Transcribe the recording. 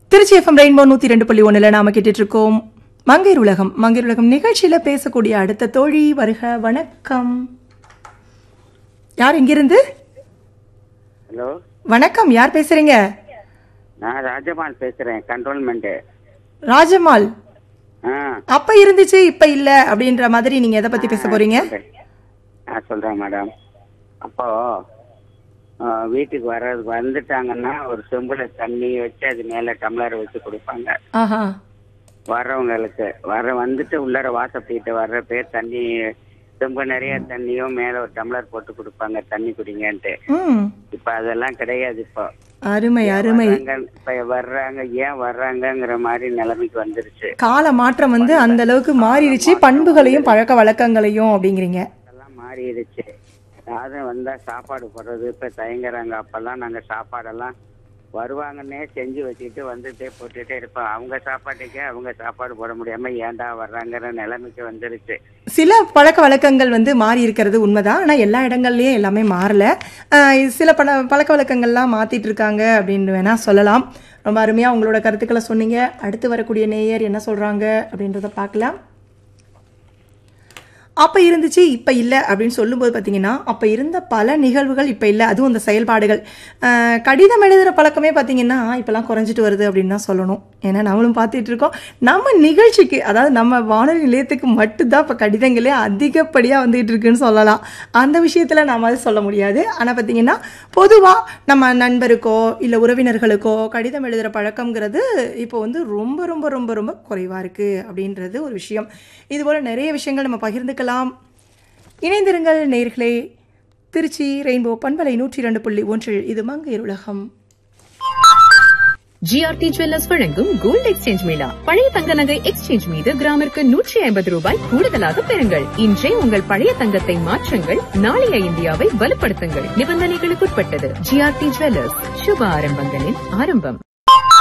Trichy FM rainbow நூத்தி ரெண்டு புள்ளி ஒண்ணுல நாம கேட்டுட்டு இருக்கோம் மங்கையர் உலகம் மங்கையர் உலகம் நிகழ்ச்சியில பேசக்கூடிய அடுத்த தோழி வருக வணக்கம் யார் இங்கிருந்து ஹலோ வணக்கம் யார் பேசுறீங்க நான் ராஜமால் பேசுறேன் கண்ட்ரோல்மெண்ட் ராஜம்மாள் ஆ அப்ப இருந்துச்சு இப்ப இல்ல அப்படின்ற மாதிரி நீங்க எதை பத்தி பேச போறீங்க நான் சொல்றேன் மேடம் அப்போ ஆ, வீட்டுக்கு வர வந்துட்டாங்கன்னா ஒரு செம்புல தண்ணி வச்சு அது மேல டம்ளர் வச்சு கொடுப்பாங்க ஆஹா வர்றவங்களுக்கு வர வந்துட்டு உள்ளார வாசப்பிட்டு வர்ற பேர் தண்ணி செம்பு நிறைய தண்ணியும் மேல ஒரு டம்ளர் போட்டு கொடுப்பாங்க தண்ணி குடிங்கன்ட்டு ம் இப்ப அதெல்லாம் கிடையாது இப்போ அருமை அருமை வர்றாங்க, இப்ப வர்றாங்க ஏன் வர்றாங்கங்கிற மாதிரி நிலைமைக்கு வந்துருச்சு கால மாற்றம் வந்து அந்த அளவுக்கு மாறிடுச்சு பண்புகளையும் பழக்க வழக்கங்களையும் அப்படிங்கிறீங்க எல்லாம் மாறிடுச்சு யாரும் வந்தா சாப்பாடு போடுறது இப்ப தயங்குறாங்க அப்பெல்லாம் நாங்க சாப்பாடெல்லாம் வருவாங்கன்னே செஞ்சு வச்சுக்கிட்டு வந்துட்டே போட்டுட்டே இருப்போம் அவங்க சாப்பாட்டுக்கே அவங்க சாப்பாடு போட முடியாம ஏன்டா வர்றாங்கிற நிலைமைக்கு வந்துருச்சு சில பழக்க வழக்கங்கள் வந்து மாறி இருக்கிறது உண்மைதான் ஆனால் எல்லா இடங்கள்லயும் எல்லாமே மாறல ஆஹ் இது சில பல பழக்க வழக்கங்கள்லாம் மாத்திட்டு இருக்காங்க அப்படின்னு வேணா சொல்லலாம் ரொம்ப அருமையா உங்களோட கருத்துக்களை சொன்னீங்க அடுத்து வரக்கூடிய நேயர் என்ன சொல்றாங்க அப்படின்றத பார்க்கலாம் அப்ப இருந்துச்சு இப்ப இல்ல அப்படின்னு சொல்லும்போது பாத்தீங்கன்னா அப்ப இருந்த பல நிகழ்வுகள் இப்ப இல்ல அதுவும் அந்த செயல்பாடுகள் ஆஹ் கடிதம் எழுதுற பழக்கமே பாத்தீங்கன்னா இப்பெல்லாம் குறைஞ்சிட்டு வருது அப்படின்னு தான் சொல்லணும் ஏன்னா நம்மளும் பார்த்துட்டு இருக்கோம் நம்ம நிகழ்ச்சிக்கு அதாவது நம்ம வானொலி நிலையத்துக்கு மட்டும்தான் இப்ப கடிதங்களே அதிகப்படியா வந்துட்டு இருக்குன்னு சொல்லலாம் அந்த விஷயத்துல நாம அது சொல்ல முடியாது ஆனா பாத்தீங்கன்னா பொதுவா நம்ம நண்பருக்கோ இல்ல உறவினர்களுக்கோ கடிதம் எழுதுற பழக்கம்ங்கிறது இப்போ வந்து ரொம்ப ரொம்ப ரொம்ப ரொம்ப குறைவா இருக்கு அப்படின்றது ஒரு விஷயம் இது போல நிறைய விஷயங்கள் நம்ம பகிர்ந்துக்கலாம் இணைந்திருங்கள் நேர்களே திருச்சி ரெயின்போ பண்பலை நூற்றி இரண்டு புள்ளி ஒன்றில் இது மங்கையர் உலகம் ஜிஆர்டி ஜுவல்லர்ஸ் வழங்கும் கோல்ட் எக்ஸ்சேஞ்ச் மேளா பழைய தங்க நகை எக்ஸ்சேஞ்ச் மீது கிராமிற்கு நூற்றி ஐம்பது ரூபாய் கூடுதலாக பெறுங்கள் இன்றே உங்கள் பழைய தங்கத்தை மாற்றுங்கள் நாளைய இந்தியாவை வலுப்படுத்துங்கள் நிபந்தனைகளுக்குட்பட்டது ஜிஆர்டி ஜுவல்லர்ஸ் சுப ஆரம்பங்களின் ஆரம்பம்